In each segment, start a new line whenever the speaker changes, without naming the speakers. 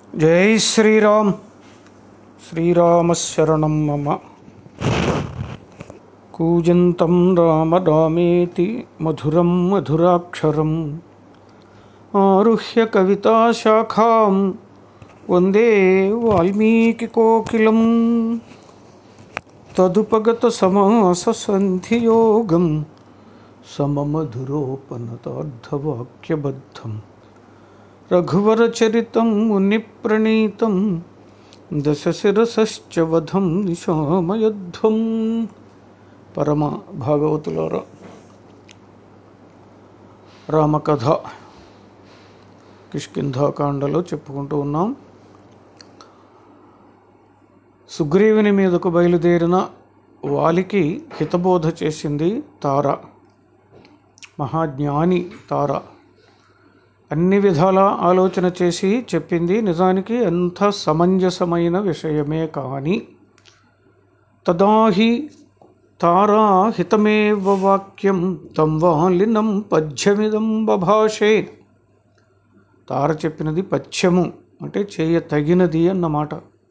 జై శ్రీరామ్ శ్రీరామశరణం మమ కూజంతం రామ రామేతి మధురం మధురాక్షరం ఆరుహ్య కవితాశాఖాం వందే వాల్మీకికోకిలం తదుపగత సమాస సంధియోగం సమమధురోపనతార్థవాక్యబద్ధం రఘువరచరితం మునిప్రణీతం దశశిరసశ్చ వధం నిశామయధ్వం పరమ భాగవతులారా రామకథ కిష్కింధాకాండలో చెప్పుకుంటూ ఉన్నాం సుగ్రీవుని మీదకు బయలుదేరిన వాలికి హితబోధ చేసింది తార మహాజ్ఞాని తార అన్ని విధాల ఆలోచన చేసి చెప్పింది నిజానికి ఎంత సమంజసమైన విషయమే కానీ తదాహి తారా హితమేవ వాక్యం తం వాలినం పద్యమిదం బభాషే తార చెప్పినది పద్యము అంటే చేయ తగినది అన్నమాట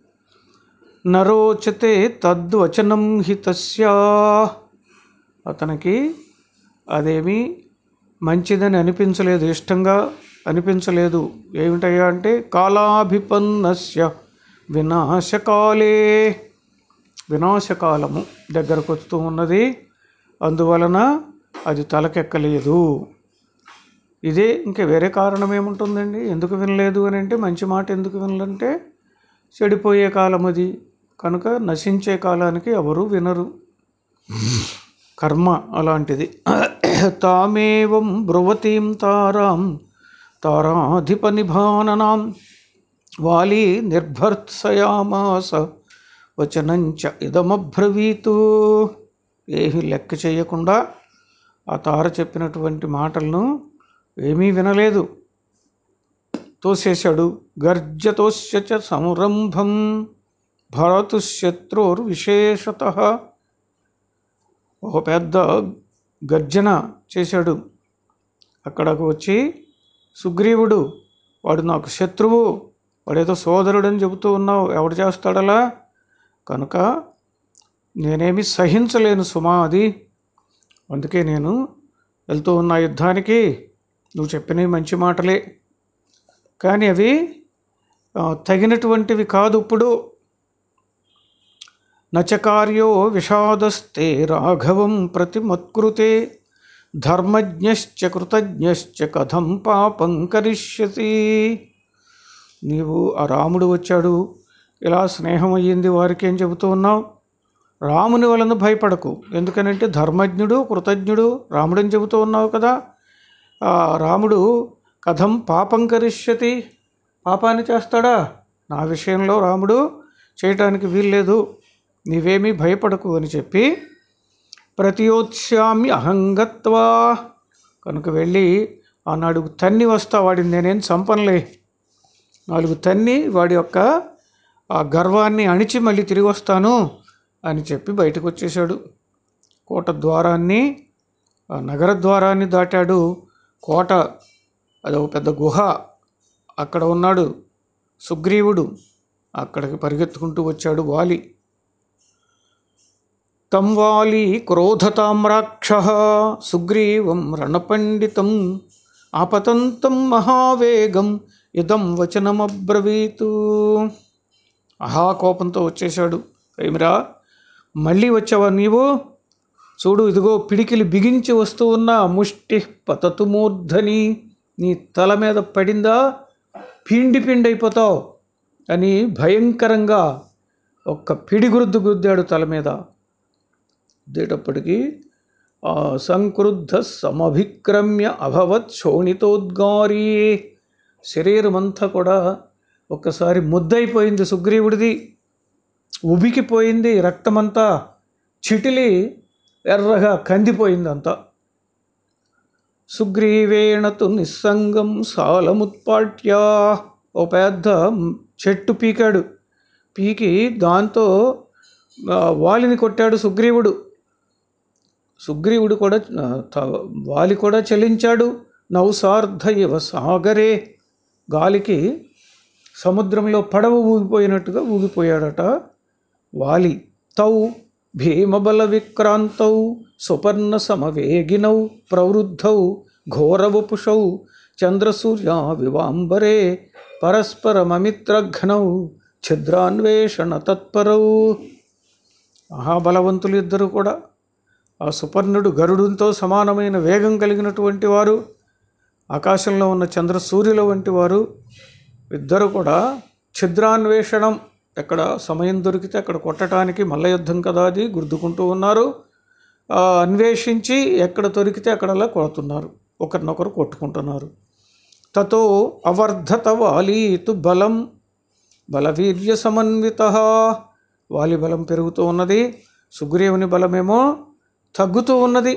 నరోచతే తద్వచనం హితస్యా అతనికి అదేమీ మంచిదని అనిపించలేదు ఇష్టంగా అనిపించలేదు ఏమిటయ్యా అంటే కాలాభిపన్నస్య వినాశకాలే వినాశకాలము దగ్గరకు వస్తూ ఉన్నది అందువలన అది తలకెక్కలేదు ఇదే ఇంకా వేరే కారణం ఏముంటుందండి ఎందుకు వినలేదు అని అంటే మంచి మాట ఎందుకు వినలంటే చెడిపోయే కాలం అది కనుక నశించే కాలానికి ఎవరు వినరు కర్మ అలాంటిది తామేవం బ్రువతీం తారాం తారాధిప నిభాననాం వాలి నిర్భర్త్సయామాస వచనంచ ఇదమబ్రవీతు ఏమీ లెక్క చేయకుండా ఆ తార చెప్పినటువంటి మాటలను ఏమీ వినలేదు తోసేశాడు గర్జతోస్య చ సంరంభం భరతుశత్రుర్విశేషత ఒక పెద్ద గర్జన చేశాడు అక్కడకు వచ్చి సుగ్రీవుడు వాడు నాకు శత్రువు వాడేదో సోదరుడని చెబుతూ ఉన్నావు ఎవడు చేస్తాడలా కనుక నేనేమి సహించలేను సుమా అది అందుకే నేను వెళ్తూ ఉన్న యుద్ధానికి నువ్వు చెప్పినవి మంచి మాటలే కానీ అవి ఆ, తగినటువంటివి కాదు ఇప్పుడు నచకార్యో విషాదస్తే రాఘవం ప్రతిమత్కృతే ధర్మజ్ఞశ్చ కృతజ్ఞశ్చ కథం పాపం కరిష్యసి నీవు ఆ రాముడు వచ్చాడు ఇలా స్నేహం అయ్యింది వారికి ఏం చెబుతూ ఉన్నావు రాముని వలన భయపడకు ఎందుకనంటే ధర్మజ్ఞుడు కృతజ్ఞుడు రాముడని చెబుతూ ఉన్నావు కదా ఆ రాముడు కథం పాపం కరిష్యతి పాపాన్ని చేస్తాడా నా విషయంలో రాముడు చేయటానికి వీల్లేదు నీవేమీ భయపడకు అని చెప్పి ప్రతియోత్స్యామి అహంగత్వా కనుక వెళ్ళి ఆ నాలుగు తన్ని వస్తా వాడిని నేనేం చంపనులే నాలుగు తన్ని వాడి యొక్క ఆ గర్వాన్ని అణిచి మళ్ళీ తిరిగి వస్తాను అని చెప్పి బయటకు వచ్చేసాడు కోట ద్వారాన్ని ఆ నగర ద్వారాన్ని దాటాడు కోట అది ఒక పెద్ద గుహ అక్కడ ఉన్నాడు సుగ్రీవుడు అక్కడికి పరిగెత్తుకుంటూ వచ్చాడు వాలి తం వాలి క్రోధతామ్రాక్ష సుగ్రీవం రణపండితం ఆపతంతం మహావేగం ఇదం వచనమబ్రవీతు మహాకోపంతో వచ్చేశాడు ఏమిరా మళ్ళీ వచ్చావా నీవు చూడు ఇదిగో పిడికిలి బిగించి వస్తూ ఉన్న ముష్టి పతతు మూర్ధని నీ తల మీద పడిందా పిండి పిండి అయిపోతావు అని భయంకరంగా ఒక్క పిడిగురుద్దు గుద్దాడు తల మీద గుద్దేటప్పటికీ ఆ సంక్రుద్ధ సమభిక్రమ్య అభవత్ శోణితోద్గారీ శరీరమంతా కూడా ఒక్కసారి ముద్దయిపోయింది సుగ్రీవుడిది ఉబికిపోయింది రక్తమంతా చిటిలి ఎర్రగా కందిపోయింది అంతా సుగ్రీవేణతు నిస్సంగం సాలముత్పాట్యా ఓ పెద్ద చెట్టు పీకాడు పీకి దాంతో ఆ, వాలిని కొట్టాడు సుగ్రీవుడు సుగ్రీవుడు కూడా ఆ, త- వాలి కూడా చలించాడు నౌసార్ధ ఇవ సాగరే గాలికి సముద్రంలో పడవ ఊగిపోయినట్టుగా ఊగిపోయాడట వాలి తౌ భీమబల విక్రాంతౌ సుపర్ణ సమవేగినౌ ప్రవృద్ధౌ ఘోరవపుషౌ చంద్రసూర్య వివాంబరే పరస్పరమమిత్రఘ్నౌ ఛిద్రాన్వేషణ తత్పరౌ మహాబలవంతులు ఇద్దరు కూడా ఆ సుపర్ణుడు గరుడుతో సమానమైన వేగం కలిగినటువంటి వారు ఆకాశంలో ఉన్న చంద్రసూర్యుల వంటి వారు ఇద్దరు కూడా ఛిద్రాన్వేషణం ఎక్కడ సమయం దొరికితే అక్కడ కొట్టడానికి మల్ల యుద్ధం కదా అది గుర్తుకుంటూ ఉన్నారు ఆ, అన్వేషించి ఎక్కడ దొరికితే అక్కడలా కొడుతున్నారు ఒకరినొకరు కొట్టుకుంటున్నారు తతో అవర్ధత వాలీతు బలం బలవీర్య సమన్విత వాలి బలం పెరుగుతూ ఉన్నది సుగ్రీవుని బలమేమో తగ్గుతూ ఉన్నది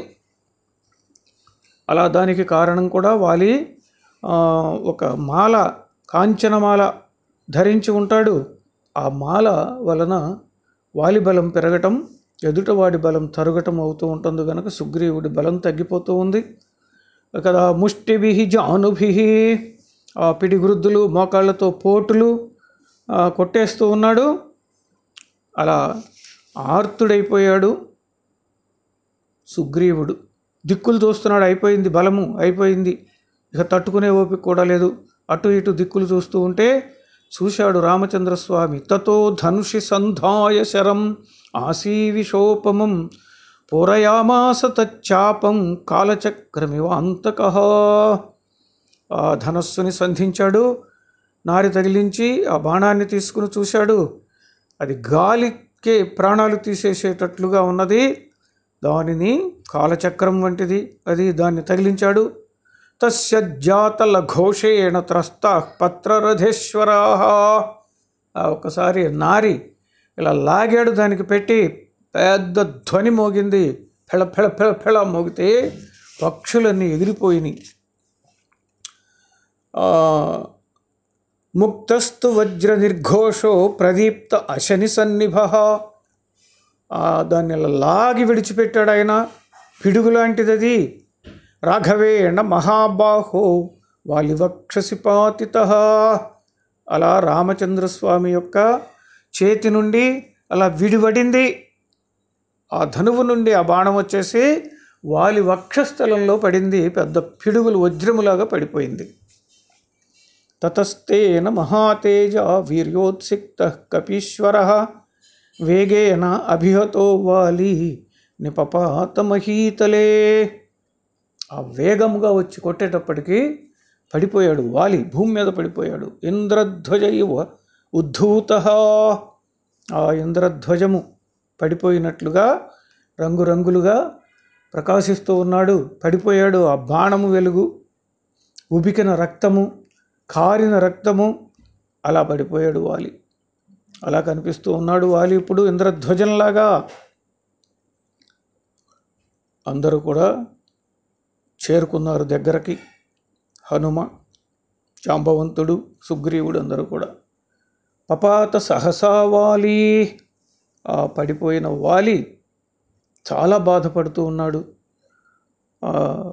అలా దానికి కారణం కూడా వాలి ఆ, ఒక మాల కాంచనమాల ధరించి ఉంటాడు ఆ మాల వలన వాలి బలం పెరగటం ఎదుటవాడి బలం తరగటం అవుతూ ఉంటుంది కనుక సుగ్రీవుడి బలం తగ్గిపోతూ ఉంది కదా ముష్టిభి జానుభి ఆ పిడిగురుద్దులు మోకాళ్ళతో పోటులు ఆ, కొట్టేస్తూ ఉన్నాడు అలా ఆర్తుడైపోయాడు సుగ్రీవుడు దిక్కులు చూస్తున్నాడు అయిపోయింది బలము అయిపోయింది ఇక తట్టుకునే ఓపిక కూడా లేదు అటు ఇటు దిక్కులు చూస్తూ ఉంటే చూశాడు రామచంద్రస్వామి తతో ధనుషి సంధాయ శరం ఆసీవిషోపమం పూరయామాస తచ్చాపం కాలచక్రమివాంతక ఆ ధనస్సుని సంధించాడు నారి తగిలించి ఆ బాణాన్ని తీసుకుని చూశాడు అది గాలికే ప్రాణాలు తీసేసేటట్లుగా ఉన్నది దానిని కాలచక్రం వంటిది అది దాన్ని తగిలించాడు తస్య జాతల ఘోషేణ త్రస్త పత్రరథేశ్వరా ఒకసారి నారి ఇలా లాగాడు దానికి పెట్టి పెద్ద ధ్వని మోగింది ఫెళ ఫెళ ఫెళ ఫెళ మోగితే పక్షులన్నీ ఎగిరిపోయినాయి ఆ, ముక్తస్తు వజ్ర నిర్ఘోషో ప్రదీప్త అశని సన్నిభ ఆ, దాన్ని ఇలా లాగి విడిచిపెట్టాడు ఆయన పిడుగు లాంటిది అది రాఘవేణ మహాబాహో వాలివక్షసి పాతిత అలా రామచంద్రస్వామి యొక్క చేతి నుండి అలా విడివడింది ఆ ధనువు నుండి ఆ బాణం వచ్చేసి వాలి వక్షస్థలంలో పడింది పెద్ద పిడుగులు వజ్రములాగా పడిపోయింది తతస్తేన మహాతేజ వీర్యోత్సిక్త కపీశ్వర వేగేన అభిహతో వాలి నిపపాత మహీతలే ఆ వేగముగా వచ్చి కొట్టేటప్పటికి పడిపోయాడు వాలి భూమి మీద పడిపోయాడు ఇంద్రధ్వజ ఇవ ఉద్ధూత ఆ ఇంద్రధ్వజము పడిపోయినట్లుగా రంగురంగులుగా ప్రకాశిస్తూ ఉన్నాడు పడిపోయాడు ఆ బాణము వెలుగు ఉబికిన రక్తము కారిన రక్తము అలా పడిపోయాడు వాలి అలా కనిపిస్తూ ఉన్నాడు వాలి ఇప్పుడు ఇంద్రధ్వజంలాగా అందరూ కూడా చేరుకున్నారు దగ్గరకి హనుమ జాంబవంతుడు సుగ్రీవుడు అందరూ కూడా పపాత సహసా వాలి ఆ పడిపోయిన వాలి చాలా బాధపడుతూ ఉన్నాడు ఆ,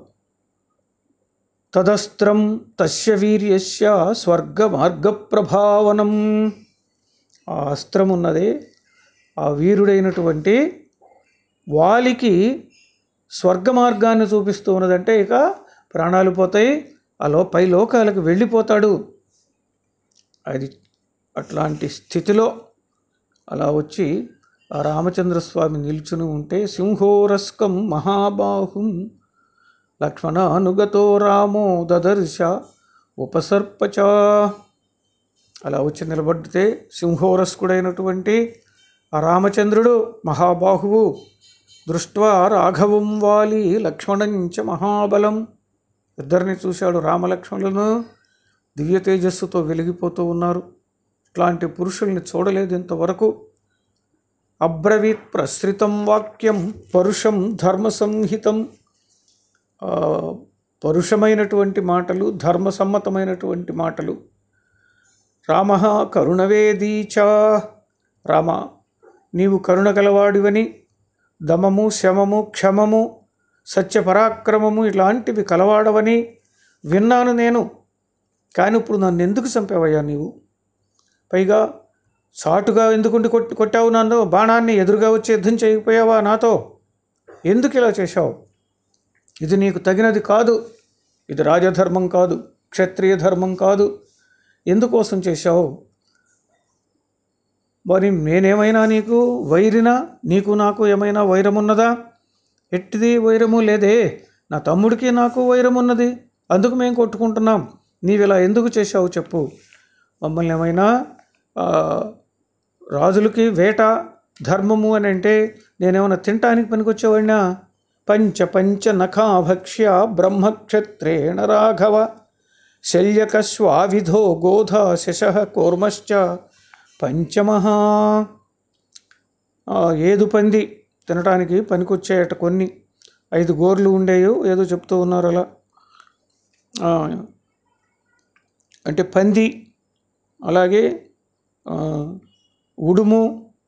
తదస్త్రం తస్య వీర్యస్య స్వర్గ మార్గ ప్రభావనం ఆ అస్త్రం ఉన్నదే ఆ వీరుడైనటువంటి వాలికి స్వర్గ మార్గాన్ని చూపిస్తూ ఉన్నదంటే ఇక ప్రాణాలు పోతాయి అలో పై లోకాలకు వెళ్ళిపోతాడు అది అట్లాంటి స్థితిలో అలా వచ్చి ఆ రామచంద్రస్వామి నిల్చుని ఉంటే సింహోరస్కం మహాబాహుం లక్ష్మణానుగతో రామో దదర్శ ఉపసర్పచ అలా వచ్చి నిలబడితే సింహోరస్కుడైనటువంటి ఆ రామచంద్రుడు మహాబాహువు దృష్ట్వా రాఘవం వాలి లక్ష్మణంచ మహాబలం ఇద్దరిని చూశాడు రామలక్ష్మణులను దివ్య తేజస్సుతో వెలిగిపోతూ ఉన్నారు ఇట్లాంటి పురుషుల్ని చూడలేదు ఇంతవరకు అబ్రవీత్ ప్రసృతం వాక్యం పరుషం ధర్మ సంహితం ఆ, పరుషమైనటువంటి మాటలు ధర్మసమ్మతమైనటువంటి మాటలు రామ కరుణవేదీచ రామ నీవు కరుణ గలవాడివని దమము శమము క్షమము సత్యపరాక్రమము ఇలాంటివి కలవాడవని విన్నాను నేను కానీ ఇప్పుడు నన్ను ఎందుకు చంపావయ్యా నీవు పైగా చాటుగా ఎందుకుండి కొట్టి కొట్టావు నన్ను బాణాన్ని ఎదురుగా వచ్చి యుద్ధం చేయకపోయావా నాతో ఎందుకు ఇలా చేశావు ఇది నీకు తగినది కాదు ఇది రాజధర్మం కాదు క్షత్రియ ధర్మం కాదు ఎందుకోసం చేశావు మరి నేనేమైనా నీకు వైరినా నీకు నాకు ఏమైనా వైరం ఉన్నదా ఎట్టిది వైరము లేదే నా తమ్ముడికి నాకు వైరం ఉన్నది అందుకు మేము కొట్టుకుంటున్నాం నీవు ఇలా ఎందుకు చేశావు చెప్పు మమ్మల్ని ఏమైనా ఆ, రాజులకి వేట ధర్మము అని అంటే నేనేమైనా తినటానికి పనికొచ్చేవాడినా పంచ పంచ నఖాభక్ష్య బ్రహ్మక్షత్రేణ రాఘవ శల్యకస్వావిధో గోధ శశ కూర్మశ్చ పంచమహా ఆ, ఏదు పంది తినడానికి పనికొచ్చేయట కొన్ని ఐదు గోర్లు ఉండేయో ఏదో చెప్తూ ఉన్నారు అలా ఆ, అంటే పంది అలాగే ఆ, ఉడుము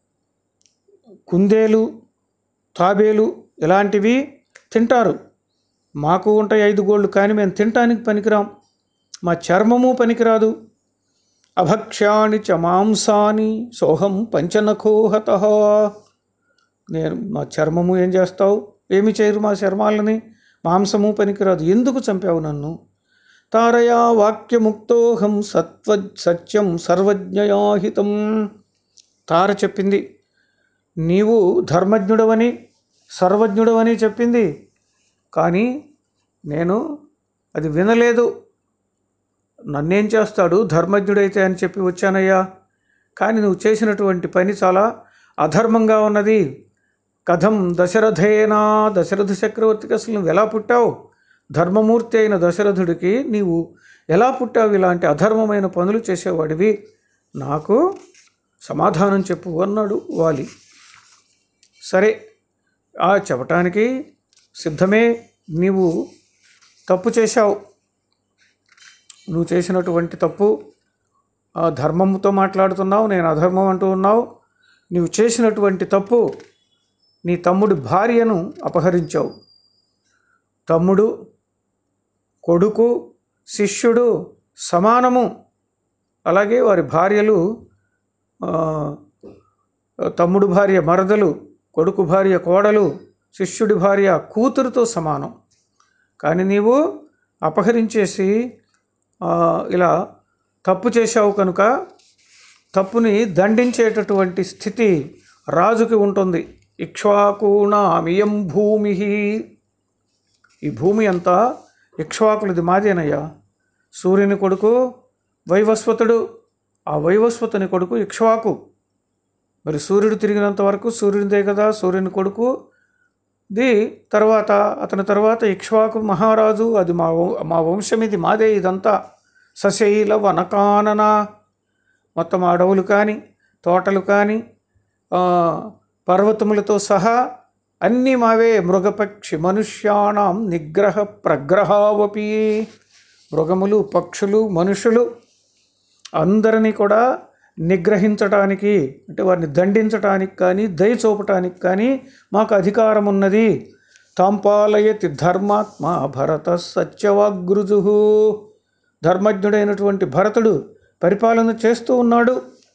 కుందేలు తాబేలు ఇలాంటివి తింటారు మాకు ఉంటాయి ఐదు గోళ్ళు కానీ మేము తినటానికి పనికిరాం మా చర్మము పనికిరాదు అభక్ష్యాని చ మాంసాని సోహం పంచనఖోహత నేను మా చర్మము ఏం చేస్తావు ఏమి చేయరు మా చర్మాలని మాంసము పనికిరాదు ఎందుకు చంపావు నన్ను తారయా వాక్యముక్తోహం సత్వ సత్యం సర్వజ్ఞయాహితం తార చెప్పింది నీవు ధర్మజ్ఞుడవని సర్వజ్ఞుడవని చెప్పింది కానీ నేను అది వినలేదు నన్నేం చేస్తాడు ధర్మజ్ఞుడైతే అని చెప్పి వచ్చానయ్యా కానీ నువ్వు చేసినటువంటి పని చాలా అధర్మంగా ఉన్నది కథం దశరథేనా దశరథ చక్రవర్తికి అసలు నువ్వు ఎలా పుట్టావు ధర్మమూర్తి అయిన దశరథుడికి నీవు ఎలా పుట్టావు ఇలాంటి అధర్మమైన పనులు చేసేవాడివి నాకు సమాధానం చెప్పు అన్నాడు వాలి సరే ఆ చెప్పటానికి సిద్ధమే నీవు తప్పు చేశావు నువ్వు చేసినటువంటి తప్పు ఆ ధర్మంతో మాట్లాడుతున్నావు నేను అధర్మం అంటూ ఉన్నావు నీవు చేసినటువంటి తప్పు నీ తమ్ముడి భార్యను అపహరించావు తమ్ముడు కొడుకు శిష్యుడు సమానము అలాగే వారి భార్యలు ఆ, తమ్ముడు భార్య మరదలు కొడుకు భార్య కోడలు శిష్యుడి భార్య కూతురుతో సమానం కానీ నీవు అపహరించేసి ఆ, ఇలా తప్పు చేశావు కనుక తప్పుని దండించేటటువంటి స్థితి రాజుకి ఉంటుంది ఇక్ష్వాకూణామియం భూమి ఈ భూమి అంతా ఇక్ష్వాకులది మాదేనయ్యా సూర్యుని కొడుకు వైవస్వతుడు ఆ వైవస్వతుని కొడుకు ఇక్ష్వాకు మరి సూర్యుడు తిరిగినంత వరకు సూర్యునిదే కదా సూర్యుని కొడుకు ది తర్వాత అతని తర్వాత ఇక్ష్వాకు మహారాజు అది మా వం- మా వంశం ఇది మాదే ఇదంతా సశైల వనకానన మొత్తం అడవులు కానీ తోటలు కానీ ఆ, పర్వతములతో సహా అన్నీ మావే మృగపక్షి మనుష్యాణం నిగ్రహ ప్రగ్రహావపి మృగములు పక్షులు మనుషులు అందరినీ కూడా నిగ్రహించటానికి అంటే వారిని దండించటానికి కానీ దయ చూపటానికి కానీ మాకు అధికారం ఉన్నది తాంపాలయతి ధర్మాత్మ భరత సత్యవాగ్రుజు ధర్మజ్ఞుడైనటువంటి భరతుడు పరిపాలన చేస్తూ ఉన్నాడు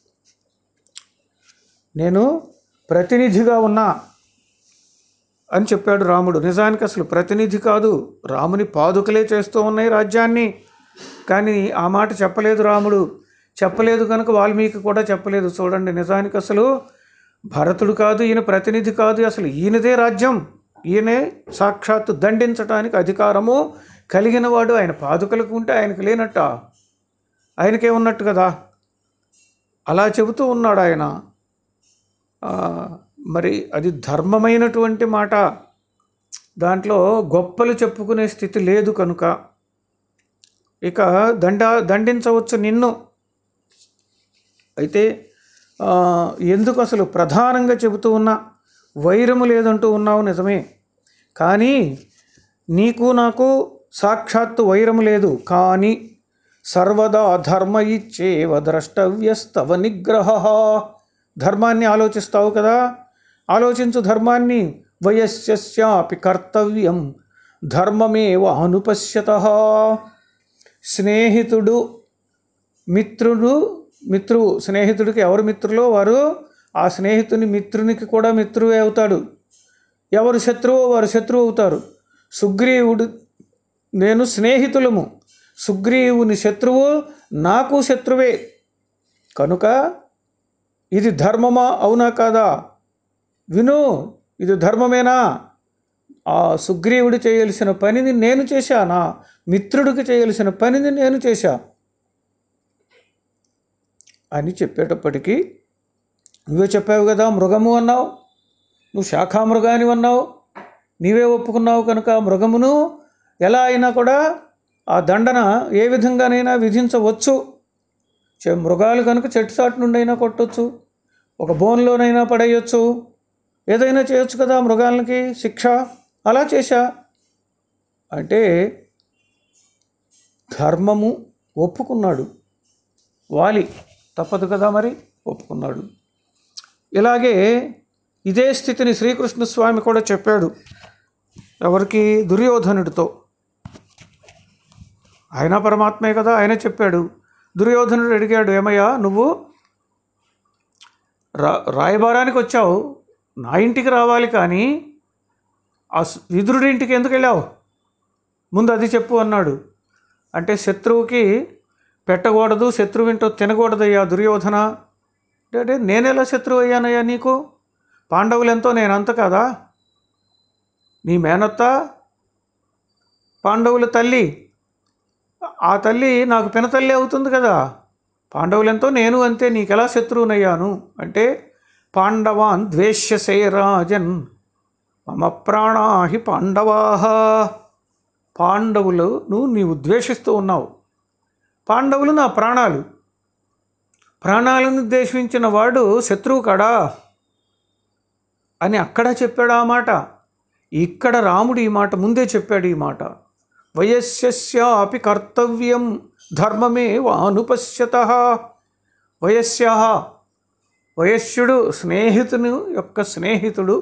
నేను ప్రతినిధిగా ఉన్నా అని చెప్పాడు రాముడు నిజానికి అసలు ప్రతినిధి కాదు రాముని పాదుకలే చేస్తూ ఉన్నాయి రాజ్యాన్ని కానీ ఆ మాట చెప్పలేదు రాముడు చెప్పలేదు కనుక వాల్మీకి కూడా చెప్పలేదు చూడండి నిజానికి అసలు భరతుడు కాదు ఈయన ప్రతినిధి కాదు అసలు ఈయనదే రాజ్యం ఈయనే సాక్షాత్తు దండించటానికి అధికారము కలిగిన వాడు ఆయన పాదుకలకు ఉంటే ఆయనకు లేనట్ట ఆయనకే ఉన్నట్టు కదా అలా చెబుతూ ఉన్నాడు ఆయన ఆ, మరి అది ధర్మమైనటువంటి మాట దాంట్లో గొప్పలు చెప్పుకునే స్థితి లేదు కనుక ఇక దండ దండించవచ్చు నిన్ను అయితే ఆ, ఎందుకు అసలు ప్రధానంగా చెబుతూ ఉన్నా వైరము లేదంటూ ఉన్నావు నిజమే కానీ నీకు నాకు సాక్షాత్తు వైరము లేదు కానీ సర్వదా ధర్మ ఇచ్చేవ ద్రష్టవ్యస్తవ నిగ్రహ ధర్మాన్ని ఆలోచిస్తావు కదా ఆలోచించు ధర్మాన్ని వయస్యాపి కర్తవ్యం ధర్మమేవ అనుపశ్యత స్నేహితుడు మిత్రుడు మిత్రువు స్నేహితుడికి ఎవరు మిత్రులో వారు ఆ స్నేహితుని మిత్రునికి కూడా మిత్రువే అవుతాడు ఎవరు శత్రువు వారు శత్రువు అవుతారు సుగ్రీవుడు నేను స్నేహితులము సుగ్రీవుని శత్రువు నాకు శత్రువే కనుక ఇది ధర్మమా అవునా కాదా విను ఇది ధర్మమేనా ఆ సుగ్రీవుడు చేయాల్సిన పనిని నేను చేశా నా మిత్రుడికి చేయాల్సిన పనిని నేను చేశా అని చెప్పేటప్పటికీ నువ్వే చెప్పావు కదా మృగము అన్నావు నువ్వు శాఖామృగాని అన్నావు నీవే ఒప్పుకున్నావు కనుక మృగమును ఎలా అయినా కూడా ఆ దండన ఏ విధంగానైనా విధించవచ్చు చె- మృగాలు కనుక చెట్టు చాటు నుండి అయినా కొట్టొచ్చు ఒక బోన్లోనైనా పడేయచ్చు ఏదైనా చేయొచ్చు కదా మృగాలకి శిక్ష అలా చేశా అంటే ధర్మము ఒప్పుకున్నాడు వాలి తప్పదు కదా మరి ఒప్పుకున్నాడు ఇలాగే ఇదే స్థితిని శ్రీకృష్ణ స్వామి కూడా చెప్పాడు ఎవరికి దుర్యోధనుడితో ఆయన పరమాత్మే కదా ఆయన చెప్పాడు దుర్యోధనుడు అడిగాడు ఏమయ్యా నువ్వు రా రాయబారానికి వచ్చావు నా ఇంటికి రావాలి కానీ ఆ స్- విదురుడి ఇంటికి ఎందుకు వెళ్ళావు ముందు అది చెప్పు అన్నాడు అంటే శత్రువుకి పెట్టకూడదు శత్రువింటో తినకూడదయ్యా దుర్యోధన అంటే నేనెలా శత్రువు అయ్యానయ్యా నీకు పాండవులెంతో నేనంత కదా నీ మేనత్త పాండవుల తల్లి ఆ తల్లి నాకు పినతల్లి అవుతుంది కదా పాండవులెంతో నేను అంతే నీకెలా శత్రువునయ్యాను అంటే పాండవాన్ ద్వేష్యసే రాజన్ మమ ప్రాణాహి పాండవాహ పాండవులను నీవు ద్వేషిస్తూ ఉన్నావు పాండవులు నా ప్రాణాలు ప్రాణాలను ద్వేషించిన వాడు శత్రువు కాడా అని అక్కడ చెప్పాడు ఆ మాట ఇక్కడ రాముడు ఈ మాట ముందే చెప్పాడు ఈ మాట వయస్యాపి కర్తవ్యం ధర్మమే వానుపశ్యత వయస్య వయస్యుడు స్నేహితుని యొక్క స్నేహితుడు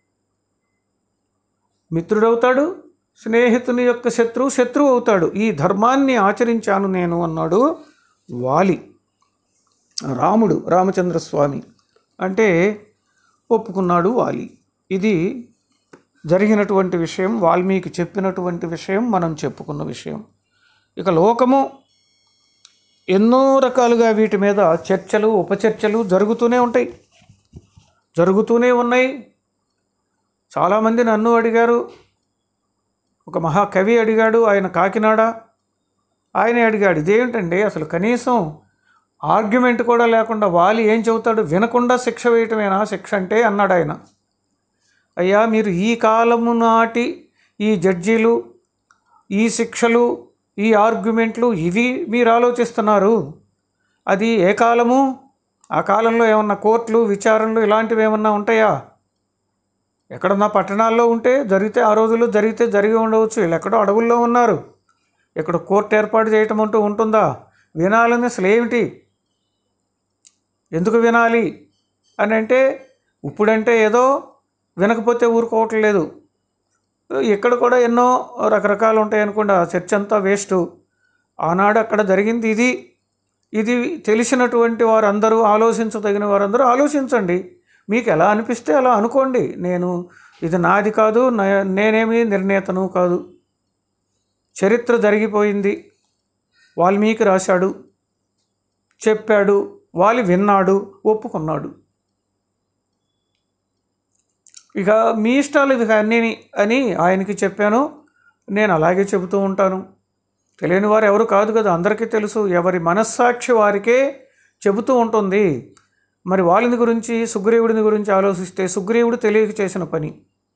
మిత్రుడవుతాడు స్నేహితుని యొక్క శత్రువు శత్రువు అవుతాడు ఈ ధర్మాన్ని ఆచరించాను నేను అన్నాడు వాలి రాముడు రామచంద్రస్వామి అంటే ఒప్పుకున్నాడు వాలి ఇది జరిగినటువంటి విషయం వాల్మీకి చెప్పినటువంటి విషయం మనం చెప్పుకున్న విషయం ఇక లోకము ఎన్నో రకాలుగా వీటి మీద చర్చలు ఉపచర్చలు జరుగుతూనే ఉంటాయి జరుగుతూనే ఉన్నాయి చాలామంది నన్ను అడిగారు ఒక మహాకవి అడిగాడు ఆయన కాకినాడ ఆయనే అడిగాడు ఇదేంటండి అసలు కనీసం ఆర్గ్యుమెంట్ కూడా లేకుండా వాలి ఏం చెబుతాడు వినకుండా శిక్ష వేయటమేనా శిక్ష అంటే అన్నాడు ఆయన అయ్యా మీరు ఈ కాలము నాటి ఈ జడ్జీలు ఈ శిక్షలు ఈ ఆర్గ్యుమెంట్లు ఇవి మీరు ఆలోచిస్తున్నారు అది ఏ కాలము ఆ కాలంలో ఏమన్నా కోర్టులు విచారణలు ఇలాంటివి ఏమన్నా ఉంటాయా ఎక్కడన్నా పట్టణాల్లో ఉంటే జరిగితే ఆ రోజుల్లో జరిగితే జరిగి ఉండవచ్చు వీళ్ళు ఎక్కడో అడవుల్లో ఉన్నారు ఇక్కడ కోర్టు ఏర్పాటు చేయటం అంటూ ఉంటుందా వినాలని అసలు ఏమిటి ఎందుకు వినాలి అని అంటే ఇప్పుడంటే ఏదో వినకపోతే ఊరుకోవట్లేదు ఇక్కడ కూడా ఎన్నో రకరకాలు ఉంటాయి అనుకోండి ఆ చర్చ అంతా వేస్ట్ ఆనాడు అక్కడ జరిగింది ఇది ఇది తెలిసినటువంటి వారందరూ ఆలోచించదగిన వారందరూ ఆలోచించండి మీకు ఎలా అనిపిస్తే అలా అనుకోండి నేను ఇది నాది కాదు నా- నేనేమి నిర్ణేతను కాదు చరిత్ర జరిగిపోయింది వాల్మీకి రాశాడు చెప్పాడు వాలి విన్నాడు ఒప్పుకున్నాడు ఇక మీ ఇష్టాలు ఇవి అన్నీ అని ఆయనకి చెప్పాను నేను అలాగే చెబుతూ ఉంటాను తెలియని వారు ఎవరు కాదు కదా అందరికీ తెలుసు ఎవరి మనస్సాక్షి వారికే చెబుతూ ఉంటుంది మరి వాళ్ళని గురించి సుగ్రీవుడిని గురించి ఆలోచిస్తే సుగ్రీవుడు తెలియక చేసిన పని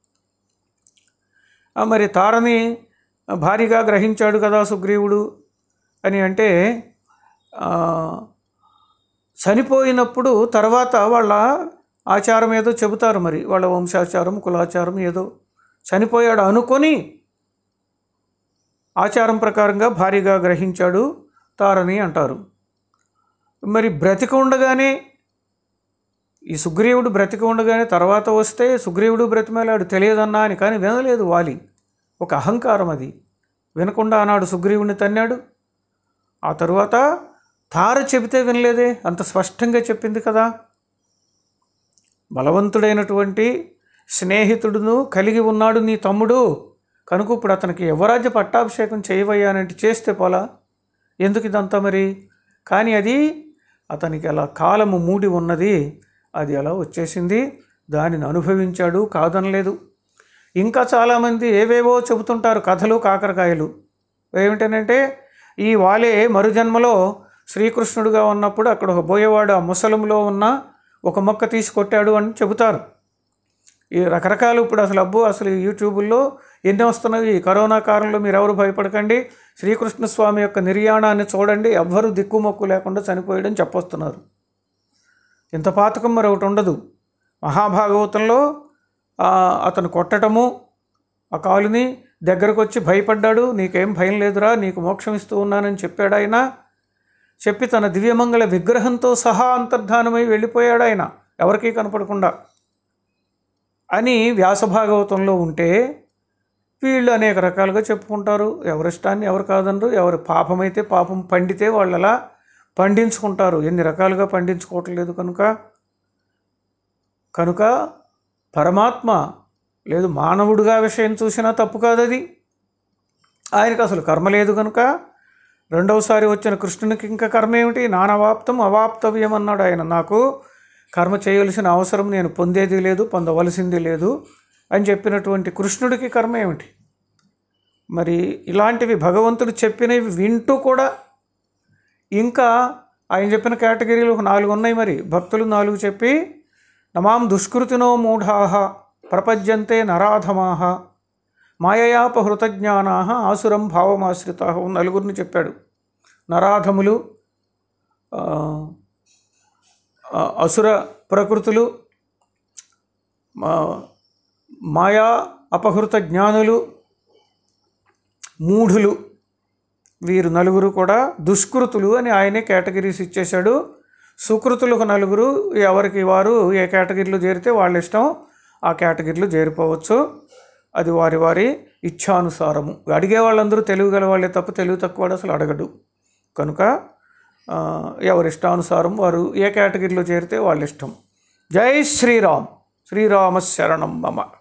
ఆ, మరి తారని భారీగా గ్రహించాడు కదా సుగ్రీవుడు అని అంటే ఆ, చనిపోయినప్పుడు తర్వాత వాళ్ళ ఆచారం ఏదో చెబుతారు మరి వాళ్ళ వంశాచారం కులాచారం ఏదో చనిపోయాడు అనుకొని ఆచారం ప్రకారంగా భారీగా గ్రహించాడు తారని అంటారు మరి బ్రతిక ఉండగానే ఈ సుగ్రీవుడు బ్రతిక ఉండగానే తర్వాత వస్తే సుగ్రీవుడు బ్రతిమేలాడు తెలియదన్నా అని కానీ వినలేదు వాలి ఒక అహంకారం అది వినకుండా ఆనాడు సుగ్రీవుని తన్నాడు ఆ తరువాత తార చెబితే వినలేదే అంత స్పష్టంగా చెప్పింది కదా బలవంతుడైనటువంటి స్నేహితుడును కలిగి ఉన్నాడు నీ తమ్ముడు కనుక ఇప్పుడు అతనికి యువరాజ్య పట్టాభిషేకం చేయవయ్యానంటే చేస్తే పోలా ఎందుకు ఇదంతా మరి కానీ అది అతనికి అలా కాలము మూడి ఉన్నది అది అలా వచ్చేసింది దానిని అనుభవించాడు కాదనలేదు ఇంకా చాలామంది ఏవేవో చెబుతుంటారు కథలు కాకరకాయలు ఏమిటనంటే ఈ వాలే మరుజన్మలో శ్రీకృష్ణుడుగా ఉన్నప్పుడు అక్కడ ఒక బోయేవాడు ఆ ముసలంలో ఉన్న ఒక మొక్క తీసి కొట్టాడు అని చెబుతారు ఈ రకరకాలు ఇప్పుడు అసలు అబ్బో అసలు ఈ యూట్యూబుల్లో ఎన్ని వస్తున్నవి ఈ కరోనా కాలంలో మీరు ఎవరు భయపడకండి శ్రీకృష్ణ స్వామి యొక్క నిర్యాణాన్ని చూడండి ఎవ్వరూ దిక్కుమొక్కు లేకుండా చనిపోయడం చెప్పొస్తున్నారు ఇంత పాతకం మరి ఒకటి ఉండదు మహాభాగవతంలో ఆ, అతను కొట్టటము ఆ కాలుని దగ్గరకు వచ్చి భయపడ్డాడు నీకేం భయం లేదురా నీకు మోక్షం ఇస్తూ ఉన్నానని చెప్పాడు ఆయన చెప్పి తన దివ్యమంగళ విగ్రహంతో సహా అంతర్ధానమై వెళ్ళిపోయాడు ఆయన ఎవరికీ కనపడకుండా అని వ్యాసభాగవతంలో ఉంటే వీళ్ళు అనేక రకాలుగా చెప్పుకుంటారు ఎవరిష్టాన్ని ఎవరు కాదనరు ఎవరి పాపమైతే పాపం పండితే వాళ్ళు అలా పండించుకుంటారు ఎన్ని రకాలుగా పండించుకోవట్లేదు కనుక కనుక పరమాత్మ లేదు మానవుడిగా విషయం చూసినా తప్పు కాదు అది ఆయనకు అసలు కర్మ లేదు కనుక రెండవసారి వచ్చిన కృష్ణునికి ఇంకా కర్మ ఏమిటి నానవాప్తం అవాప్తవ్యం అన్నాడు ఆయన నాకు కర్మ చేయవలసిన అవసరం నేను పొందేది లేదు పొందవలసింది లేదు అని చెప్పినటువంటి కృష్ణుడికి కర్మ ఏమిటి మరి ఇలాంటివి భగవంతుడు చెప్పినవి వింటూ కూడా ఇంకా ఆయన చెప్పిన కేటగిరీలు ఒక నాలుగు ఉన్నాయి మరి భక్తులు నాలుగు చెప్పి నమాం దుష్కృతినో మూఢాహ ప్రపద్యంతే నరాధమాహ మాయయాపహృతజ్ఞానా ఆసురం భావమాశ్రిత నలుగురిని చెప్పాడు నరాధములు ఆ, ఆ, అసుర ప్రకృతులు మా- మాయా అపహృత జ్ఞానులు మూఢులు వీరు నలుగురు కూడా దుష్కృతులు అని ఆయనే కేటగిరీస్ ఇచ్చేశాడు సుకృతులకు నలుగురు ఎవరికి వారు ఏ కేటగిరీలో చేరితే వాళ్ళ ఇష్టం ఆ కేటగిరీలో చేరిపోవచ్చు అది వారి వారి ఇచ్ఛానుసారము అడిగే వాళ్ళందరూ తెలివి గల వాళ్ళే తప్ప తెలివి తక్కువ వాడు అసలు అడగడు కనుక ఆ, ఎవరి ఇష్టానుసారం వారు ఏ కేటగిరీలో చేరితే వాళ్ళ ఇష్టం జై శ్రీరామ్ శ్రీరామ శరణం మమ